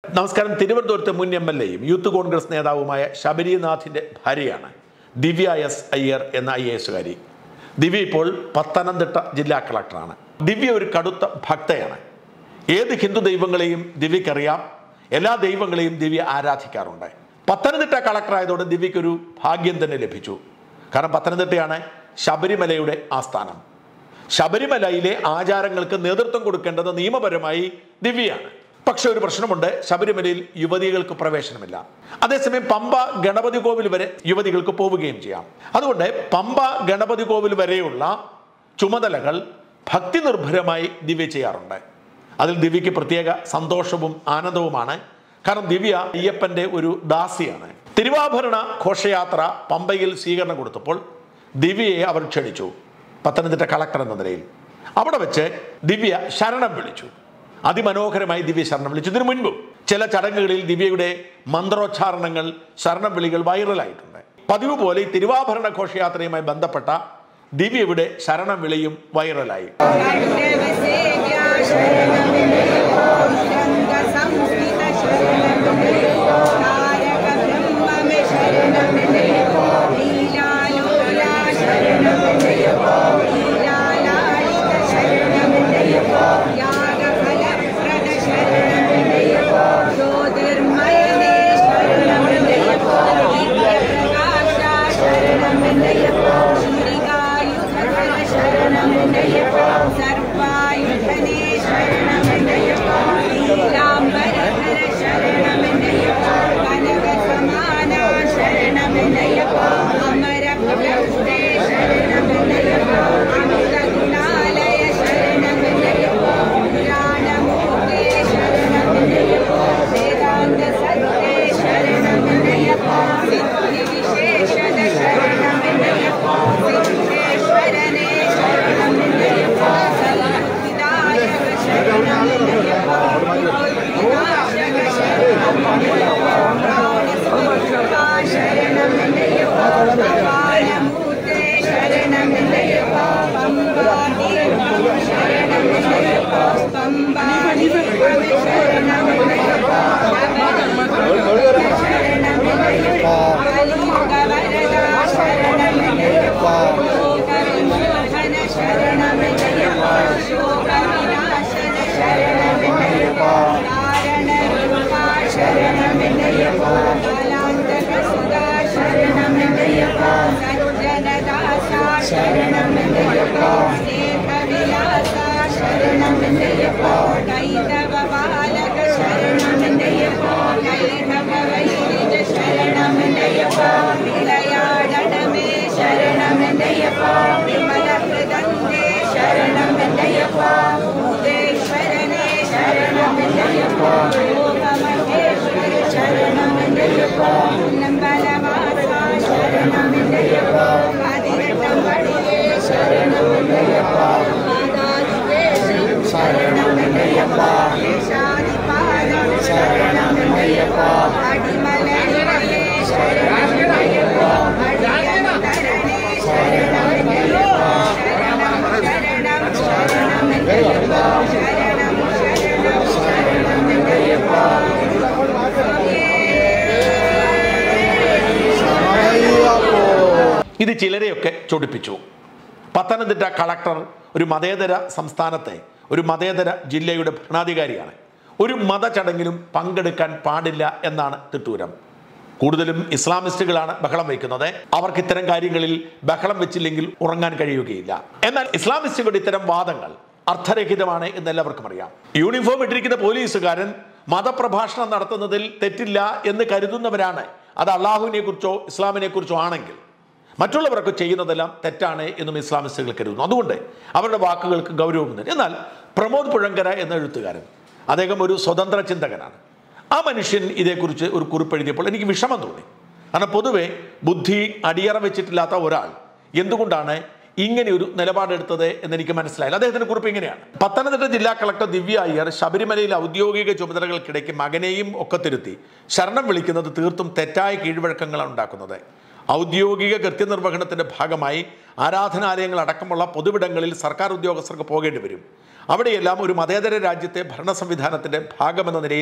നമസ്കാരം തിരുവനന്തപുരത്തെ മുൻ എം എൽ എയും യൂത്ത് കോൺഗ്രസ് നേതാവുമായ ശബരിനാഥിന്റെ ഭാര്യയാണ് ദിവ്യ എസ് അയ്യർ എന്ന ഐ എ എസുകാരി ദിവ്യ ഇപ്പോൾ പത്തനംതിട്ട ജില്ലാ കളക്ടറാണ് ദിവ്യ ഒരു കടുത്ത ഭക്തയാണ് ഏത് ഹിന്ദു ദൈവങ്ങളെയും ദിവ്യക്കറിയാം എല്ലാ ദൈവങ്ങളെയും ദിവ്യ ആരാധിക്കാറുണ്ട് പത്തനംതിട്ട കളക്ടറായതോടെ ദിവ്യക്കൊരു ഭാഗ്യം തന്നെ ലഭിച്ചു കാരണം പത്തനംതിട്ടയാണ് ശബരിമലയുടെ ആസ്ഥാനം ശബരിമലയിലെ ആചാരങ്ങൾക്ക് നേതൃത്വം കൊടുക്കേണ്ടത് നിയമപരമായി ദിവ്യയാണ് പക്ഷെ ഒരു പ്രശ്നമുണ്ട് ശബരിമലയിൽ യുവതികൾക്ക് പ്രവേശനമില്ല അതേസമയം പമ്പ ഗണപതി കോവിൽ വരെ യുവതികൾക്ക് പോവുകയും ചെയ്യാം അതുകൊണ്ട് പമ്പ ഗണപതി കോവിൽ വരെയുള്ള ചുമതലകൾ ഭക്തി നിർഭരമായി ദിവ്യ ചെയ്യാറുണ്ട് അതിൽ ദിവ്യയ്ക്ക് പ്രത്യേക സന്തോഷവും ആനന്ദവുമാണ് കാരണം ദിവ്യ അയ്യപ്പന്റെ ഒരു ദാസിയാണ് തിരുവാഭരണ ഘോഷയാത്ര പമ്പയിൽ സ്വീകരണം കൊടുത്തപ്പോൾ ദിവ്യയെ അവർ ക്ഷണിച്ചു പത്തനംതിട്ട കളക്ടർ എന്ന നിലയിൽ അവിടെ വെച്ച് ദിവ്യ ശരണം വിളിച്ചു അതിമനോഹരമായി ദിവ്യ ശരണം വിളിച്ചു ഇതിനു മുൻപും ചില ചടങ്ങുകളിൽ ദിവ്യയുടെ മന്ത്രോച്ചാരണങ്ങൾ ശരണം വിളികൾ വൈറലായിട്ടുണ്ട് പതിവ് പോലെ ഈ തിരുവാഭരണ ഘോഷയാത്രയുമായി ബന്ധപ്പെട്ട ദിവ്യയുടെ ശരണം വിളിയും വൈറലായി സർവായുധനേ ശരണമയ്യപ്പ നീലാംബരധര ശരണമയ്യപ്പ കനകസമാന ശരണമയ്യപ്പ അമരപ്രഭുവേ ശരണമയ്യപ്പ അമൃതഗുണാലയ ശരണമയ്യപ്പ പുരാണമൂർത്തേ ശരണമയ്യപ്പ വേദാന്ത സത്തേ ശരണമയ്യപ്പ സിദ്ധിവിശേഷത ശരണമയ്യപ്പ സിദ്ധേശ്വരനേ ശരണമയ്യപ്പ സൽബുദ്ധിദായക ശരണമയ്യപ്പ ബുദ്ധിനാശക ശരണമയ്യപ്പ അപാരമൂർത്തേ ശരണമയ്യപ്പ പമ്പാതീർത്ഥം ശരണമയ്യപ്പ പമ്പാതീർത്ഥം ശരണമയ്യപ്പ ശരണമയ്യപ്പ കലിയുഗവരദ ശരണമയ്യപ്പ ലോകവിമോചന ശരണമയ്യപ്പ ശോകവിനാശന ശരണമയ്യപ്പ കാരണരൂപ ശരണമയ്യപ്പ കാലാന്തകസുധാ ശരണമയ്യപ്പ സജ്ജനദാസ ശരണമയ്യപ്പ സ്നേഹവിലാസ ശരണമയ്യപ്പ കൈതവപാലക ശരണമയ്യപ്പ കൈതവവൈരിജ ശരണമയ്യപ്പ വിളയാടണമേ ശരണമയ്യപ്പ വിമലഹൃദന്തേ ശരണമയ്യപ്പ ഭൂതേശ്വരനേ ശരണമയ്യപ്പ ലോകമഹേശ്വര ശരണമയ്യപ്പ നമ്പലവാസ ശരണമയ്യപ്പ പതിനെട്ടം പടിയേ ശരണമയ്യപ്പ മാതാദിവേശം ശരണമയ്യപ്പ ദേശാദിപാദം ശരണമയ്യപ്പ അടിമലനിലയേ ശരണമയ്യപ്പ അടിയന്തരണേ ശരണമയ്യപ്പ ശരണം ശരണം ശരണമയ്യപ്പ ശരണം ശരണം ശരണമയ്യപ്പ ഇത് ചിലരെയൊക്കെ ചൊടിപ്പിച്ചു പത്തനംതിട്ട കളക്ടർ ഒരു മതേതര സംസ്ഥാനത്തെ ഒരു മതേതര ജില്ലയുടെ ഭരണാധികാരിയാണ് ഒരു മതചടങ്ങിലും പങ്കെടുക്കാൻ പാടില്ല എന്നാണ് തിട്ടൂരം കൂടുതലും ഇസ്ലാമിസ്റ്റുകളാണ് ബഹളം വയ്ക്കുന്നത് അവർക്ക് ഇത്തരം കാര്യങ്ങളിൽ ബഹളം വെച്ചില്ലെങ്കിൽ ഉറങ്ങാൻ കഴിയുകയില്ല എന്നാൽ ഇസ്ലാമിസ്റ്റുകളുടെ ഇത്തരം വാദങ്ങൾ അർത്ഥരഹിതമാണ് എന്ന് എല്ലാവർക്കും അറിയാം യൂണിഫോം ഇട്ടിരിക്കുന്ന പോലീസുകാരൻ മതപ്രഭാഷണം നടത്തുന്നതിൽ തെറ്റില്ല എന്ന് കരുതുന്നവരാണ് അത് അള്ളാഹുവിനെ കുറിച്ചോ ഇസ്ലാമിനെ കുറിച്ചോ ആണെങ്കിൽ മറ്റുള്ളവരൊക്കെ ചെയ്യുന്നതെല്ലാം തെറ്റാണ് എന്നും ഇസ്ലാമിസ്റ്റുകൾ കരുതുന്നു അതുകൊണ്ട് അവരുടെ വാക്കുകൾക്ക് ഗൗരവമൊന്നുമില്ല എന്നാൽ പ്രമോദ് പുഴങ്കര എന്ന എഴുത്തുകാരൻ അദ്ദേഹം ഒരു സ്വതന്ത്ര ചിന്തകനാണ് ആ മനുഷ്യൻ ഇതേക്കുറിച്ച് ഒരു കുറിപ്പ് എഴുതിയപ്പോൾ എനിക്ക് വിഷമം തോന്നി കാരണം പൊതുവെ ബുദ്ധി അടിയറ വെച്ചിട്ടില്ലാത്ത ഒരാൾ എന്തുകൊണ്ടാണ് ഇങ്ങനെ ഒരു നിലപാടെടുത്തത് എന്നെനിക്ക് മനസ്സിലായില്ല അദ്ദേഹത്തിന്റെ കുറിപ്പ് ഇങ്ങനെയാണ് പത്തനംതിട്ട ജില്ലാ കളക്ടർ ദിവ്യ അയ്യർ ശബരിമലയിൽ ഔദ്യോഗിക ചുമതലകൾക്കിടയ്ക്ക് മകനെയും ഒക്കെ തിരുത്തി ശരണം വിളിക്കുന്നത് തീർത്തും തെറ്റായ കീഴ്വഴക്കങ്ങളാണ് ഉണ്ടാക്കുന്നത് ഔദ്യോഗിക കൃത്യനിർവഹണത്തിന്റെ ഭാഗമായി ആരാധനാലയങ്ങൾ അടക്കമുള്ള പൊതുവിടങ്ങളിൽ സർക്കാർ ഉദ്യോഗസ്ഥർക്ക് പോകേണ്ടി വരും അവിടെയെല്ലാം ഒരു മതേതര രാജ്യത്തെ ഭരണ സംവിധാനത്തിന്റെ ഭാഗമെന്ന നിലയിൽ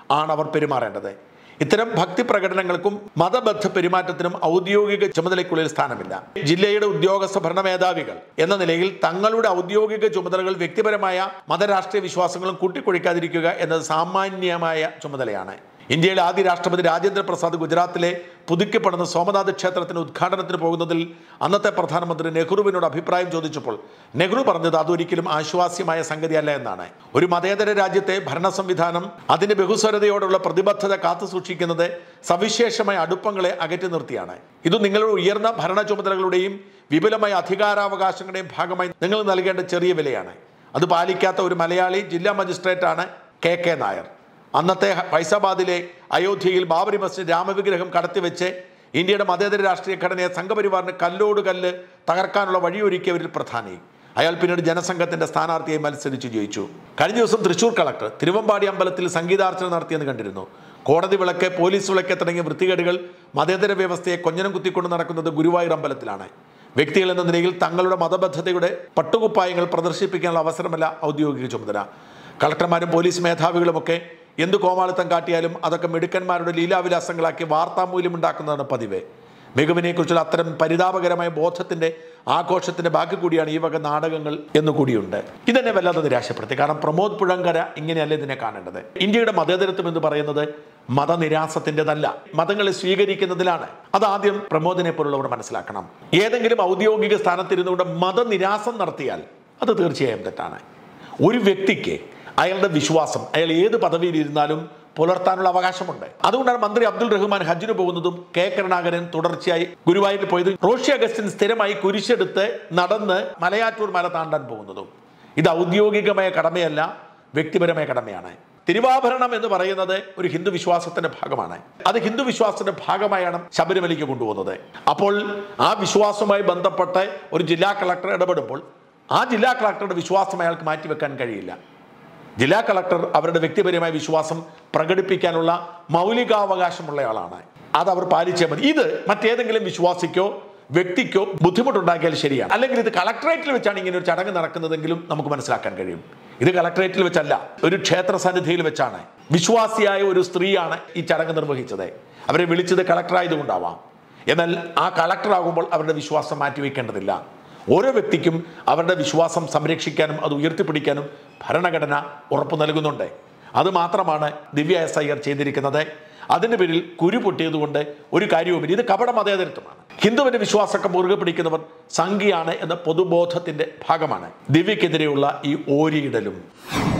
ആണ് അവർ പെരുമാറേണ്ടത് ഇത്തരം ഭക്തി പ്രകടനങ്ങൾക്കും മതബദ്ധ പെരുമാറ്റത്തിനും ഔദ്യോഗിക ചുമതലയ്ക്കുള്ളിൽ സ്ഥാനമില്ല ജില്ലയുടെ ഉദ്യോഗസ്ഥ ഭരണ മേധാവികൾ എന്ന നിലയിൽ തങ്ങളുടെ ഔദ്യോഗിക ചുമതലകൾ വ്യക്തിപരമായ മതരാഷ്ട്രീയ വിശ്വാസങ്ങളും കൂട്ടിക്കൊഴിക്കാതിരിക്കുക എന്നത് സാമാന്യമായ ചുമതലയാണ് ഇന്ത്യയിലെ ആദ്യ രാഷ്ട്രപതി രാജേന്ദ്ര പ്രസാദ് ഗുജറാത്തിലെ പുതുക്കിപ്പടുന്ന സോമനാഥ് ക്ഷേത്രത്തിന് ഉദ്ഘാടനത്തിന് പോകുന്നതിൽ അന്നത്തെ പ്രധാനമന്ത്രി നെഹ്റുവിനോട് അഭിപ്രായം ചോദിച്ചപ്പോൾ നെഹ്റു പറഞ്ഞത് അതൊരിക്കലും ആശ്വാസ്യമായ സംഗതിയല്ല എന്നാണ് ഒരു മതേതര രാജ്യത്തെ ഭരണ സംവിധാനം അതിന്റെ ബഹുസ്വരതയോടുള്ള പ്രതിബദ്ധത കാത്തു സൂക്ഷിക്കുന്നത് സവിശേഷമായ അടുപ്പങ്ങളെ അകറ്റി നിർത്തിയാണ് ഇത് നിങ്ങളുടെ ഉയർന്ന ഭരണ ചുമതലകളുടെയും വിപുലമായ അധികാരാവകാശങ്ങളുടെയും ഭാഗമായി നിങ്ങൾ നൽകേണ്ട ചെറിയ വിലയാണ് അത് പാലിക്കാത്ത ഒരു മലയാളി ജില്ലാ മജിസ്ട്രേറ്റാണ് കെ കെ നായർ അന്നത്തെ ഫൈസാബാദിലെ അയോധ്യയിൽ ബാബരി മസ്ജിദ് രാമവിഗ്രഹം കടത്തിവെച്ച് ഇന്ത്യയുടെ മതേതര രാഷ്ട്രീയ ഘടനയെ സംഘപരിവാറിന് കല്ലോട് കല്ല് തകർക്കാനുള്ള വഴിയൊരുക്കിയവരിൽ പ്രധാനി അയാൾ പിന്നീട് ജനസംഘത്തിന്റെ സ്ഥാനാർത്ഥിയായി മത്സരിച്ച് ജയിച്ചു കഴിഞ്ഞ ദിവസം തൃശൂർ കളക്ടർ തിരുവമ്പാടി അമ്പലത്തിൽ സംഗീതാർച്ചന നടത്തിയെന്ന് കണ്ടിരുന്നു കോടതി വിളക്ക് പോലീസ് വിളക്ക് തുടങ്ങിയ വൃത്തികേടുകൾ മതേതര വ്യവസ്ഥയെ കൊഞ്ഞനം കുത്തിക്കൊണ്ട് നടക്കുന്നത് ഗുരുവായൂർ അമ്പലത്തിലാണ് വ്യക്തികൾ എന്ന നിലയിൽ തങ്ങളുടെ മതബദ്ധതയുടെ പട്ടുകുപ്പായങ്ങൾ പ്രദർശിപ്പിക്കാനുള്ള അവസരമല്ല ഔദ്യോഗിക ചുമതല കളക്ടർമാരും പോലീസ് മേധാവികളുമൊക്കെ എന്ത് കോമാളിത്തം കാട്ടിയാലും അതൊക്കെ മിടുക്കന്മാരുടെ ലീലാവിലാസങ്ങളാക്കി വാർത്താമൂല്യം ഉണ്ടാക്കുന്നതാണ് പതിവ് മികവിനെക്കുറിച്ചുള്ള അത്തരം പരിതാപകരമായ ബോധത്തിന്റെ ആഘോഷത്തിന്റെ ബാക്കി കൂടിയാണ് ഈ വക നാടകങ്ങൾ എന്നുകൂടിയുണ്ട് ഇതെന്നെ വല്ലാതെ നിരാശപ്പെടുത്തി കാരണം പ്രമോദ് പുഴങ്കര ഇങ്ങനെയല്ല ഇതിനെ കാണേണ്ടത് ഇന്ത്യയുടെ മതേതരത്വം എന്ന് പറയുന്നത് മതനിരാസത്തിൻ്റെതല്ല മതങ്ങളെ സ്വീകരിക്കുന്നതിലാണ് അതാദ്യം പ്രമോദിനെ പോലുള്ളവർ മനസ്സിലാക്കണം ഏതെങ്കിലും ഔദ്യോഗിക സ്ഥാനത്തിരുന്നുകൊണ്ട് മതനിരാസം നടത്തിയാൽ അത് തീർച്ചയായും തെറ്റാണ് ഒരു വ്യക്തിക്ക് അയാളുടെ വിശ്വാസം അയാൾ ഏത് പദവിയിൽ ഇരുന്നാലും പുലർത്താനുള്ള അവകാശമുണ്ട് അതുകൊണ്ടാണ് മന്ത്രി അബ്ദുൾ റഹ്മാൻ ഹജ്ജിന് പോകുന്നതും കെ കരുണാകരൻ തുടർച്ചയായി ഗുരുവായൂരിൽ പോയതും റോഷി അഗസ്റ്റിൻ സ്ഥിരമായി കുരിശെടുത്ത് നടന്ന് മലയാറ്റൂർ മല താണ്ടാൻ പോകുന്നതും ഇത് ഔദ്യോഗികമായ കടമയല്ല വ്യക്തിപരമായ കടമയാണ് തിരുവാഭരണം എന്ന് പറയുന്നത് ഒരു ഹിന്ദു വിശ്വാസത്തിന്റെ ഭാഗമാണ് അത് ഹിന്ദു വിശ്വാസത്തിന്റെ ഭാഗമായാണ് ശബരിമലയ്ക്ക് കൊണ്ടുപോകുന്നത് അപ്പോൾ ആ വിശ്വാസവുമായി ബന്ധപ്പെട്ട് ഒരു ജില്ലാ കളക്ടർ ഇടപെടുമ്പോൾ ആ ജില്ലാ കളക്ടറുടെ വിശ്വാസം അയാൾക്ക് മാറ്റിവെക്കാൻ കഴിയില്ല ജില്ലാ കളക്ടർ അവരുടെ വ്യക്തിപരമായ വിശ്വാസം പ്രകടിപ്പിക്കാനുള്ള മൗലികാവകാശമുള്ളയാളാണ് അത് അവർ പാലിച്ചേ മതി ഇത് മറ്റേതെങ്കിലും വിശ്വാസിക്കോ വ്യക്തിക്കോ ബുദ്ധിമുട്ടുണ്ടാക്കിയാൽ ശരിയാണ് അല്ലെങ്കിൽ ഇത് കളക്ടറേറ്റിൽ വെച്ചാണ് ഇങ്ങനെ ഒരു ചടങ്ങ് നടക്കുന്നതെങ്കിലും നമുക്ക് മനസ്സിലാക്കാൻ കഴിയും ഇത് കളക്ടറേറ്റിൽ വെച്ചല്ല ഒരു ക്ഷേത്ര സന്നിധിയിൽ വെച്ചാണ് വിശ്വാസിയായ ഒരു സ്ത്രീയാണ് ഈ ചടങ്ങ് നിർവഹിച്ചത് അവരെ വിളിച്ചത് കളക്ടറായതുകൊണ്ടാവാം എന്നാൽ ആ കളക്ടറാകുമ്പോൾ അവരുടെ വിശ്വാസം മാറ്റിവെക്കേണ്ടതില്ല ഓരോ വ്യക്തിക്കും അവരുടെ വിശ്വാസം സംരക്ഷിക്കാനും അത് ഉയർത്തിപ്പിടിക്കാനും ഭരണഘടന ഉറപ്പു നൽകുന്നുണ്ട് അത് മാത്രമാണ് ദിവ്യ എസ് അയ്യർ ചെയ്തിരിക്കുന്നത് അതിന്റെ പേരിൽ കുരു പൊട്ടിയതുകൊണ്ട് ഒരു കാര്യവുമില്ല ഇത് കപട മതേതരത്വമാണ് ഹിന്ദുവിന്റെ വിശ്വാസമൊക്കെ മുറുകെ പിടിക്കുന്നവർ സംഘിയാണ് എന്ന പൊതുബോധത്തിന്റെ ഭാഗമാണ് ദിവ്യക്കെതിരെയുള്ള ഈ ഓരിയിടലും